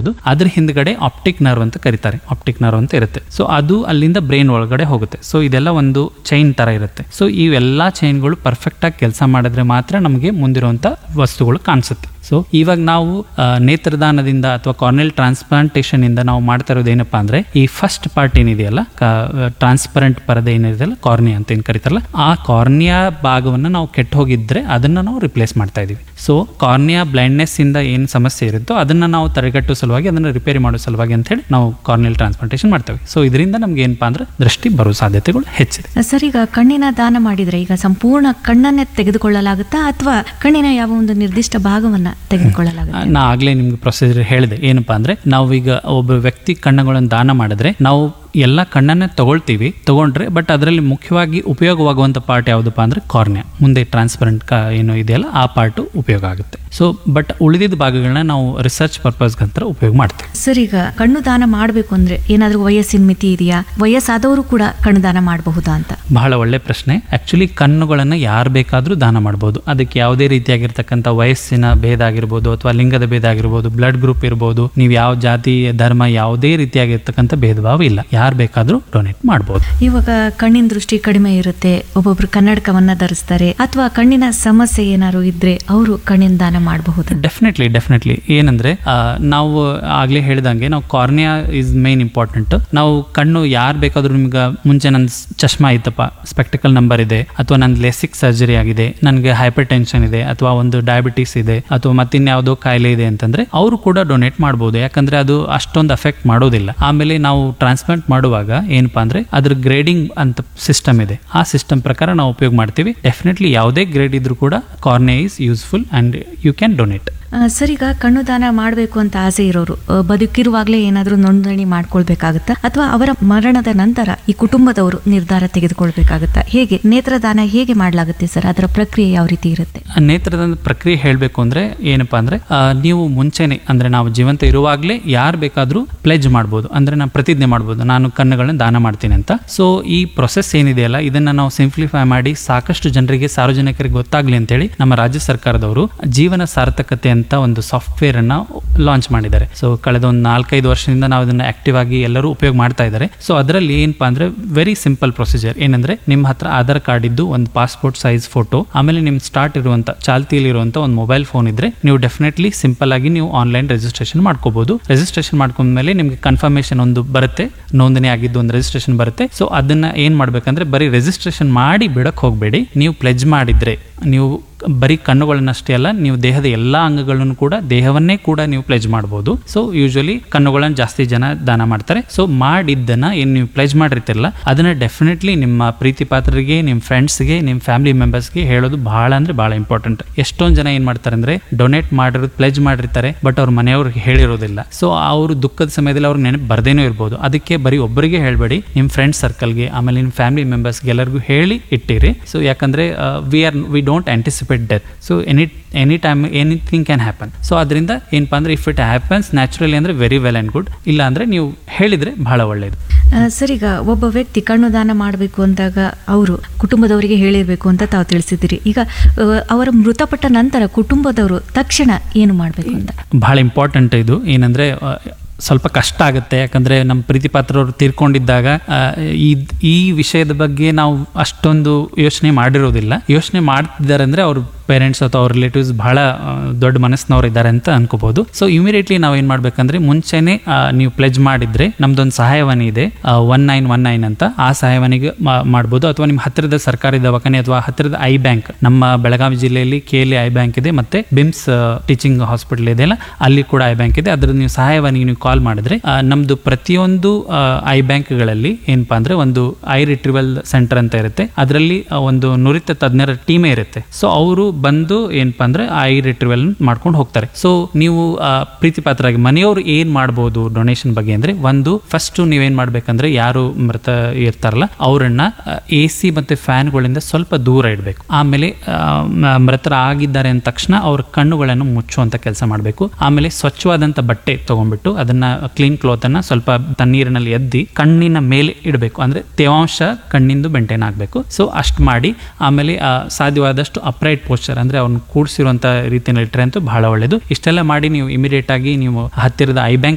ಮಾಡ್ಬೋದು ಅದ್ರ ಹಿಂದ್ಗಡೆ ಆಪ್ಟಿಕ್ ನರ್ವ್ ಅಂತ ಕರೀತಾರೆ ಆಪ್ಟಿಕ್ ನರ್ವ್ ಅಂತ ಇರುತ್ತೆ ಸೊ ಅದು ಅಲ್ಲಿಂದ ಬ್ರೈನ್ ಒಳಗಡೆ ಹೋಗುತ್ತೆ ಸೊ ಇದೆಲ್ಲ ಒಂದು ಚೈನ್ ತರ ಇರುತ್ತೆ ಸೊ ಇವೆಲ್ಲ ಚೈನ್ಗಳು ಪರ್ಫೆಕ್ಟ್ ಆಗಿ ಕೆಲಸ ಮಾಡಿದ್ರೆ ಮಾತ್ರ ನಮಗೆ ಮುಂದಿರುವಂತ ವಸ್ತುಗಳು ಕಾಣಿಸುತ್ತೆ ಸೊ ಇವಾಗ ನಾವು ಆ, ನೇತ್ರದಾನದಿಂದ ಅಥವಾ ಕಾರ್ನೆಲ್ ಟ್ರಾನ್ಸ್ಪ್ಲಾಂಟೇಷನ್ ಇಂದ ನಾವು ಮಾಡ್ತಾ ಇರೋದು ಏನಪ್ಪಾ ಅಂದ್ರೆ ಈ ಫಸ್ಟ್ ಪಾರ್ಟ್ ಏನಿದೆಯಲ್ಲ ಟ್ರಾನ್ಸ್ಪರೆಂಟ್ ಪರದೆ ಏನಿದೆಯಲ್ಲ ಕಾರ್ನಿಯಾ ಅಂತ ಏನ್ ಕರೀತಾರಲ್ಲ ಆ ಕಾರ್ನಿಯಾ ಭಾಗವನ್ನು ನಾವು ಕೆಟ್ಟ ಹೋಗಿದ್ರೆ ಅದನ್ನ ನಾವು ರಿಪ್ಲೇಸ್ ಮಾಡ್ತಾ ಇದೀವಿ ಸೊ ಕಾರ್ನಿಯಾ ಬ್ಲೈಂಡ್ನೆಸ್ ಇಂದ ಏನು ಸಮಸ್ಯೆ ಇರುತ್ತೋ ಅದನ್ನ ನಾವು ತಡೆಗಟ್ಟುವ ಸಲುವಾಗಿ ಅದನ್ನ ರಿಪೇರಿ ಮಾಡೋ ಸಲುವಾಗಿ ಅಂತ ಹೇಳಿ ನಾವು ಕಾರ್ನಿಯಲ್ ಟ್ರಾನ್ಸ್ಪ್ಲಾಂಟೇಷನ್ ಮಾಡ್ತೇವೆ ಸೊ ಇದರಿಂದ ನಮ್ಗೆ ಏನಪ್ಪಾ ಅಂದ್ರೆ ದೃಷ್ಟಿ ಬರೋ ಸಾಧ್ಯತೆಗಳು ಹೆಚ್ಚಿದೆ ಸರ್ ಈಗ ಕಣ್ಣಿನ ದಾನ ಮಾಡಿದ್ರೆ ಈಗ ಸಂಪೂರ್ಣ ಕಣ್ಣನ್ನೇ ತೆಗೆದುಕೊಳ್ಳಲಾಗುತ್ತಾ ಅಥವಾ ಕಣ್ಣಿನ ಯಾವ ಒಂದು ನಿರ್ದಿಷ್ಟ ಭಾಗವನ್ನ ತೆಗೆದುಕೊಳ್ಳಲಾಗುತ್ತೆ ನಾ ಆಗ್ಲೇ ನಿಮ್ಗೆ ಪ್ರೊಸೀಜರ್ ಹೇಳಿದೆ ಏನಪ್ಪಾ ಅಂದ್ರೆ ನಾವು ಈಗ ಒಬ್ಬ ವ್ಯಕ್ತಿ ಕಣ್ಣುಗಳನ್ನು ದಾನ ಮಾಡಿದ್ರೆ ನಾವು ಎಲ್ಲ ಕಣ್ಣನ್ನೇ ತಗೊಳ್ತೀವಿ ತಗೊಂಡ್ರೆ ಬಟ್ ಅದರಲ್ಲಿ ಮುಖ್ಯವಾಗಿ ಉಪಯೋಗವಾಗುವಂಥ ಪಾರ್ಟ್ ಯಾವುದಪ್ಪ ಅಂದ್ರೆ ಕಾರ್ನಿಯಾ ಮುಂದೆ ಟ್ರಾನ್ಸ್ಪರೆಂಟ್ ಏನು ಇದೆಯಲ್ಲ ಆ ಪಾರ್ಟ್ ಉಪಯೋಗ ಆಗುತ್ತೆ ಸೊ ಬಟ್ ಉಳಿದಿದ್ದ ಭಾಗಗಳನ್ನ ನಾವು ರಿಸರ್ಚ್ ಪರ್ಪಸ್ಗಂತ ಉಪಯೋಗ ಮಾಡ್ತೀವಿ ಸರ್ ಈಗ ಕಣ್ಣು ದಾನ ಮಾಡಬೇಕು ಅಂದ್ರೆ ಏನಾದ್ರೂ ವಯಸ್ಸಿನ ಮಿತಿ ಇದೆಯಾ ವಯಸ್ಸಾದವರು ಕೂಡ ಕಣ್ಣು ದಾನ ಮಾಡಬಹುದಾ ಅಂತ ಬಹಳ ಒಳ್ಳೆ ಪ್ರಶ್ನೆ ಆಕ್ಚುಲಿ ಕಣ್ಣುಗಳನ್ನು ಯಾರು ಬೇಕಾದರೂ ದಾನ ಮಾಡ್ಬೋದು ಅದಕ್ಕೆ ಯಾವುದೇ ರೀತಿಯಾಗಿರ್ತಕ್ಕಂಥ ವಯಸ್ಸಿನ ಭೇದ ಆಗಿರ್ಬೋದು ಅಥವಾ ಲಿಂಗದ ಭೇದ ಆಗಿರ್ಬೋದು ಬ್ಲಡ್ ಗ್ರೂಪ್ ಇರ್ಬೋದು ನೀವು ಯಾವ ಜಾತಿ ಧರ್ಮ ಯಾವುದೇ ರೀತಿಯಾಗಿರ್ತಕ್ಕಂಥ ಭೇದ ಭಾವ ಇಲ್ಲ ಯಾರು ಬೇಕಾದರೂ ಡೊನೇಟ್ ಮಾಡ್ಬೋದು ಇವಾಗ ಕಣ್ಣಿನ ದೃಷ್ಟಿ ಕಡಿಮೆ ಇರುತ್ತೆ ಒಬ್ಬೊಬ್ರು ಕನ್ನಡಕವನ್ನ ಧರಿಸ್ತಾರೆ ಅಥವಾ ಕಣ್ಣಿನ ಸಮಸ್ಯೆ ಏನಾದ್ರು ಇದ್ರೆ ಅವರು ಕಣ್ಣಿನ ದಾನ ಮಾಡಬಹುದಾ ಡೆಫಿನೆಟ್ಲಿ ಡೆಫಿನೆಟ್ಲಿ ಏನಂದ್ರೆ ಆ, ನಾವು ಆಗ್ಲೇ ಹೇಳಿದಂಗೆ ನಾವು ಕಾರ್ನಿಯಾ ಇಸ್ ಮೇನ್ ಇಂಪಾರ್ಟೆಂಟ್ ನಾವು ಕಣ್ಣು ಯಾರು ಬೇಕಾದ್ರೂ ನಿಮ್ಗೆ ಮುಂಚೆ ನನ್ನ ಚಶ್ಮಾ ಇತ್ತಪ್ಪ ಸ್ಪೆಕ್ಟಿಕಲ್ ನಂಬರ್ ಇದೆ ಅಥವಾ ನನ್ನ ಲೆಸಿಕ್ ಸರ್ಜರಿ ಆಗಿದೆ ನನಗೆ ಹೈಪರ್ ಟೆನ್ಷನ್ ಇದೆ ಅಥವಾ ಒಂದು ಡಯಾಬಿಟಿಸ್ ಇದೆ ಅಥವಾ ಮತ್ತಿನ್ಯಾವುದೋ ಕಾಯಿಲೆ ಇದೆ ಅಂತಂದ್ರೆ ಅವರು ಕೂಡ ಡೊನೇಟ್ ಮಾಡ್ಬೋದು ಯಾಕಂದ್ರೆ ಅದು ಅಷ್ಟೊಂದು ಅಫೆಕ್ಟ್ ಮಾಡೋದಿಲ್ಲ ಆಮೇಲೆ ನಾವು ಟ್ರಾನ್ಸ್ಪ್ಲಾಂಟ್ ಮಾಡುವಾಗ ಏನಪ್ಪಾ ಅಂದ್ರೆ ಅದ್ರ ಗ್ರೇಡಿಂಗ್ ಅಂತ ಸಿಸ್ಟಮ್ ಇದೆ ಆ ಸಿಸ್ಟಮ್ ಪ್ರಕಾರ ನಾವು ಉಪಯೋಗ ಮಾಡ್ತೀವಿ ಡೆಫಿನೆಟ್ಲಿ ಯಾವುದೇ ಗ್ರೇಡ್ ಇದ್ರೂ ಕೂಡ cornea is useful and you can donate uh, sir ಈಗ ಕಣ್ಣು ದಾನ ಮಾಡಬೇಕು ಅಂತ ಆಸೆ ಇರೋರು ಆ, ಬದುಕಿರುವಾಗಲೇ ಏನಾದರೂ ನೋಂದಣಿ ಮಾಡ್ಕೊಳ್ಬೇಕಾಗತ್ತಾ ಅಥವಾ ಅವರ ಮರಣದ ನಂತರ ಈ ಕುಟುಂಬದವರು ನಿರ್ಧಾರ ತೆಗೆದುಕೊಳ್ಬೇಕಾಗತ್ತಾ ಹೇಗೆ ನೇತ್ರದಾನ ಹೇಗೆ ಮಾಡಲಾಗುತ್ತೆ ಸರ್ ಅದರ ಪ್ರಕ್ರಿಯೆ ಯಾವ ರೀತಿ ಇರುತ್ತೆ ನೇತ್ರದಾನ ಪ್ರಕ್ರಿಯೆ ಹೇಳಬೇಕು ಅಂದ್ರೆ ಏನಪ್ಪಾ ಅಂದ್ರೆ ಆ, ನೀವು ಮುಂಚೆನೆ ಅಂದ್ರೆ ನಾವು ಜೀವಂತ ಇರುವಾಗಲೇ ಯಾರು ಬೇಕಾದ್ರೂ ಪ್ಲೆಜ್ ಮಾಡ್ಬೋದು ಅಂದ್ರೆ ನಾವು ಪ್ರತಿಜ್ಞೆ ಮಾಡ್ಬೋದು ನಾನು ಕಣ್ಣುಗಳನ್ನ ದಾನ ಮಾಡ್ತೀನಿ ಅಂತ ಸೊ ಈ ಪ್ರೊಸೆಸ್ ಏನಿದೆಯಲ್ಲ ಇದನ್ನ ನಾವು ಸಿಂಪ್ಲಿಫೈ ಮಾಡಿ ಸಾಕಷ್ಟು ಜನರಿಗೆ ಸಾರ್ವಜನಿಕರಿಗೆ ಗೊತ್ತಾಗ್ಲಿ ಅಂತೇಳಿ ನಮ್ಮ ರಾಜ್ಯ ಸರ್ಕಾರದವರು ಜೀವನ ಸಾರ್ಥಕತೆ ಅಂತ ಒಂದು ಸಾಫ್ಟ್ವೇರ್ ಅನ್ನ ಲಾಂಚ್ ಮಾಡಿದ್ದಾರೆ ಸೊ ಕಳೆದ ಒಂದು ನಾಲ್ಕೈದು ವರ್ಷದಿಂದ ನಾವು ಇದನ್ನ ಆಕ್ಟಿವ್ ಆಗಿ ಎಲ್ಲರೂ ಉಪಯೋಗ ಮಾಡ್ತಾ ಇದ್ದಾರೆ ಸೊ ಅದರಲ್ಲಿ ಏನಪ್ಪಾ ಅಂದ್ರೆ ವೆರಿ ಸಿಂಪಲ್ ಪ್ರೊಸೀಜರ್ ಏನಂದ್ರೆ ನಿಮ್ಮ ಹತ್ರ ಆಧಾರ್ ಕಾರ್ಡ್ ಇದ್ದು ಒಂದು ಪಾಸ್ಪೋರ್ಟ್ ಸೈಜ್ ಫೋಟೋ ಆಮೇಲೆ ನಿಮ್ ಸ್ಟಾರ್ಟ್ ಇರುವಂತ ಚಾಲ್ತಿಯಲ್ಲಿ ಇರುವಂತ ಒಂದು ಮೊಬೈಲ್ ಫೋನ್ ಇದ್ರೆ ನೀವು ಡೆಫಿನೆಟ್ಲಿ ಸಿಂಪಲ್ ಆಗಿ ನೀವು ಆನ್ಲೈನ್ ರಿಜಿಸ್ಟ್ರೇಷನ್ ಮಾಡ್ಕೋಬಹುದು ರಿಜಿಸ್ಟ್ರೇಷನ್ ಮಾಡ್ಕೊಂಡ್ಮೇಲೆ ನಿಮ್ಗೆ ಕನ್ಫರ್ಮೇಶನ್ ಒಂದು ಬರುತ್ತೆ ನೋಂದಣಿ ಆಗಿದ್ದು ಒಂದು ರಿಜಿಸ್ಟ್ರೇಷನ್ ಬರುತ್ತೆ ಸೊ ಅದನ್ನ ಏನ್ ಮಾಡ್ಬೇಕಂದ್ರೆ ಬರೀ ರಿಜಿಸ್ಟ್ರೇಷನ್ ಮಾಡಿ ಬಿಡಕ್ ಹೋಗ್ಬೇಡಿ ನೀವು ಪ್ಲೆಜ್ ಮಾಡಿದ್ರೆ ನೀವು ಬರೀ ಕಣ್ಣುಗಳನ್ನಷ್ಟೇ ಅಲ್ಲ ನೀವು ದೇಹದ ಎಲ್ಲಾ ಅಂಗಗಳನ್ನು ಕೂಡ ದೇಹವನ್ನೇ ಕೂಡ ನೀವು ಪ್ಲೆಜ್ ಮಾಡ್ಬೋದು ಸೊ ಯೂಶಲಿ ಕಣ್ಣುಗಳನ್ನ ಜಾಸ್ತಿ ಜನ ದಾನ ಮಾಡ್ತಾರೆ ಸೊ ಮಾಡಿದ್ದನ್ನ ಏನ್ ನೀವು ಪ್ಲೆಜ್ ಮಾಡಿರ್ತಿರಲ್ಲ ಅದನ್ನ ಡೆಫಿನೆಟ್ಲಿ ನಿಮ್ಮ ಪ್ರೀತಿ ಪಾತ್ರರಿಗೆ ನಿಮ್ಮ ಫ್ರೆಂಡ್ಸ್ಗೆ ನಿಮ್ಮ ಫ್ಯಾಮಿಲಿ ಮೆಂಬರ್ಸ್ಗೆ ಹೇಳೋದು ಬಹಳ ಅಂದ್ರೆ ಬಹಳ ಇಂಪಾರ್ಟೆಂಟ್ ಎಷ್ಟೊಂದು ಜನ ಏನ್ ಮಾಡ್ತಾರೆ ಅಂದ್ರೆ ಡೊನೇಟ್ ಮಾಡಿರೋದು ಪ್ಲೆಜ್ ಮಾಡಿರ್ತಾರೆ ಬಟ್ ಅವ್ರ ಮನೆಯವ್ರಿಗೆ ಹೇಳಿರೋದಿಲ್ಲ ಸೊ ಅವರು ದುಃಖದ ಸಮಯದಲ್ಲಿ ಅವ್ರಿಗೆ ನೆನಪು ಬರ್ದೇನೂ ಇರ್ಬೋದು ಅದಕ್ಕೆ ಬರೀ ಒಬ್ಬರಿಗೆ ಹೇಳಬೇಡಿ ನಿಮ್ಮ ಫ್ರೆಂಡ್ ಸರ್ಕಲ್ಗೆ ಆಮೇಲೆ ನಿಮ್ಮ ಫ್ಯಾಮಿಲಿ ಮೆಂಬರ್ಸ್ಗೆ ಎಲ್ಲರಿಗೂ ಹೇಳಿ ಇಟ್ಟಿರಿ ಸೊ ಯಾಕಂದ್ರೆ we are we don't anticipate death so any any time anything can happen so ಅದರಿಂದ ಏನಪ್ಪಾ ಅಂದ್ರೆ ಇಫ್ ಇಟ್ ಹ್ಯಾಪನ್ಸ್ ನ್ಯಾಚುರಲಿ ಅಂದ್ರೆ ವೆರಿ ವೆಲ್ ಆ್ಯಂಡ್ ಗುಡ್ ಇಲ್ಲ ಅಂದ್ರೆ ನೀವು ಹೇಳಿದ್ರೆ ಬಹಳ ಒಳ್ಳೆಯದು ಆ, ಸರ್ ಈಗ ಒಬ್ಬ ವ್ಯಕ್ತಿ ಕಣ್ಣು ದಾನ ಮಾಡಬೇಕು ಅಂದಾಗ ಅವರು ಕುಟುಂಬದವರಿಗೆ ಹೇಳಿರ್ಬೇಕು ಅಂತ ತಾವು ತಿಳಿಸಿದ್ದೀರಿ ಈಗ ಆ, ಅವರ ಮೃತಪಟ್ಟ ನಂತರ ಕುಟುಂಬದವರು ತಕ್ಷಣ ಏನು ಮಾಡಬೇಕು ಅಂತ ಬಹಳ ಇಂಪಾರ್ಟೆಂಟ್ ಇದು ಏನಂದ್ರೆ ಆ, ಸ್ವಲ್ಪ ಕಷ್ಟ ಆಗುತ್ತೆ ಯಾಕಂದ್ರೆ ನಮ್ಮ ಪ್ರೀತಿ ಪಾತ್ರವ್ರು ತೀರ್ಕೊಂಡಿದ್ದಾಗ ಆ, ಈ ಈ ವಿಷಯದ ಬಗ್ಗೆ ನಾವು ಅಷ್ಟೊಂದು ಯೋಚನೆ ಮಾಡಿರೋದಿಲ್ಲ ಯೋಚನೆ ಮಾಡ್ತಿದ್ದಾರೆ ಅಂದ್ರೆ ಅವ್ರ ಪೇರೆಂಟ್ಸ್ ಅಥವಾ ಅವ್ರ ರಿಲೇಟಿವ್ಸ್ ಬಹಳ ಆ, ದೊಡ್ಡ ಮನಸ್ಸಿನವ್ರು ಇದ್ದಾರೆ ಅಂತ ಅನ್ಕೋಬಹುದು ಸೊ ಇಮಿಡಿಯೇಟ್ಲಿ ನಾವು ಏನ್ ಮಾಡ್ಬೇಕಂದ್ರೆ ಮುಂಚೆನೆ ಆ, ನೀವು ಪ್ಲೆಜ್ ಮಾಡಿದ್ರೆ ನಮ್ದೊಂದು ಸಹಾಯವಾಣಿ ಇದೆ ಒನ್ ನೈನ್ ಒನ್ ನೈನ್ ಅಂತ ಆ ಸಹಾಯವಾಣಿಗೆ ಮಾ- ಮಾಡ್ಬೋದು ಅಥವಾ ನಿಮ್ಮ ಹತ್ತಿರದ ಸರ್ಕಾರಿ ದವಾಖಾನೆ ಅಥವಾ ಹತ್ತಿರದ ಐ ಬ್ಯಾಂಕ್ ನಮ್ಮ ಬೆಳಗಾವಿ ಜಿಲ್ಲೆಯಲ್ಲಿ ಕೆ ಎಲ್ ಐ ಬ್ಯಾಂಕ್ ಇದೆ ಮತ್ತೆ ಬಿಮ್ಸ್ ಟೀಚಿಂಗ್ ಹಾಸ್ಪಿಟಲ್ ಇದೆಯಲ್ಲ ಅಲ್ಲಿ ಕೂಡ ಐ ಬ್ಯಾಂಕ್ ಇದೆ ಅದ್ರ ನೀವು ಸಹಾಯವಾಣಿಗೆ ನೀವು ಕಾಲ್ ಮಾಡಿದ್ರೆ ಆ, ನಮ್ದು ಪ್ರತಿಯೊಂದು ಐ ಬ್ಯಾಂಕ್ಗಳಲ್ಲಿ ಏನಪ್ಪಾ ಅಂದ್ರೆ ಒಂದು ಐ ರಿಟ್ರಿವಲ್ ಸೆಂಟರ್ ಅಂತ ಇರುತ್ತೆ ಅದರಲ್ಲಿ ಒಂದು ನುರಿತ ತಜ್ಞರ ಟೀಮೇ ಇರುತ್ತೆ ಸೊ ಅವರು ಬಂದು ಏನಪ್ಪಾ ಅಂದ್ರೆ ಐ ರಿಟ್ರಿವಲ್ ಮಾಡ್ಕೊಂಡು ಹೋಗ್ತಾರೆ ಸೊ ನೀವು ಆ, ಪ್ರೀತಿ ಪಾತ್ರರಾಗಿ ಮನೆಯವರು ಏನ್ ಮಾಡ್ಬೋದು ಡೊನೇಷನ್ ಬಗ್ಗೆ ಅಂದ್ರೆ ಒಂದು ಫಸ್ಟ್ ನೀವೇನ್ ಮಾಡ್ಬೇಕಂದ್ರೆ ಯಾರು ಮೃತ ಇರ್ತಾರಲ್ಲ ಅವರನ್ನ ಎ ಸಿ ಮತ್ತೆ ಫ್ಯಾನ್ಗಳಿಂದ ಸ್ವಲ್ಪ ದೂರ ಇಡಬೇಕು ಆಮೇಲೆ ಆ, ಮ- ಮೃತರಾಗಿದ್ದಾರೆ ಅಂದ ತಕ್ಷಣ ಅವ್ರ ಕಣ್ಣುಗಳನ್ನು ಮುಚ್ಚುವಂತ ಕೆಲಸ ಮಾಡಬೇಕು ಆಮೇಲೆ ಸ್ವಚ್ಛವಾದಂತ ಬಟ್ಟೆ ತಗೊಂಡ್ಬಿಟ್ಟು ಅದನ್ನ ಕ್ಲೀನ್ ಕ್ಲೋತ್ ಅನ್ನ ಸ್ವಲ್ಪ ತಣ್ಣೀರಿನಲ್ಲಿ ಎದ್ದಿ ಕಣ್ಣಿನ ಮೇಲೆ ಇಡಬೇಕು ಅಂದ್ರೆ ತೇವಾಂಶ ಕಣ್ಣಿಂದು ಬೆಂಟೇನ್ ಆಗಬೇಕು ಸೊ ಅಷ್ಟು ಮಾಡಿ ಆಮೇಲೆ ಆ, ಸಾಧ್ಯವಾದಷ್ಟು ಅಪ್ರೈಟ್ ಪೋಸ್ಚರ್ ಅಂದ್ರೆ ಅವ್ರನ್ನ ಕೂಡಿಸಿರುವಂತ ರೀತಿಯಲ್ಲಿ ಇಟ್ಟರೆ ಅಂತೂ ಬಹಳ ಒಳ್ಳೇದು ಇಷ್ಟೆಲ್ಲ ಮಾಡಿ ನೀವು ಇಮಿಡಿಯೇಟ್ ಆಗಿ ನೀವು ಹತ್ತಿರದ ಐ ಬ್ಯಾಂಕ್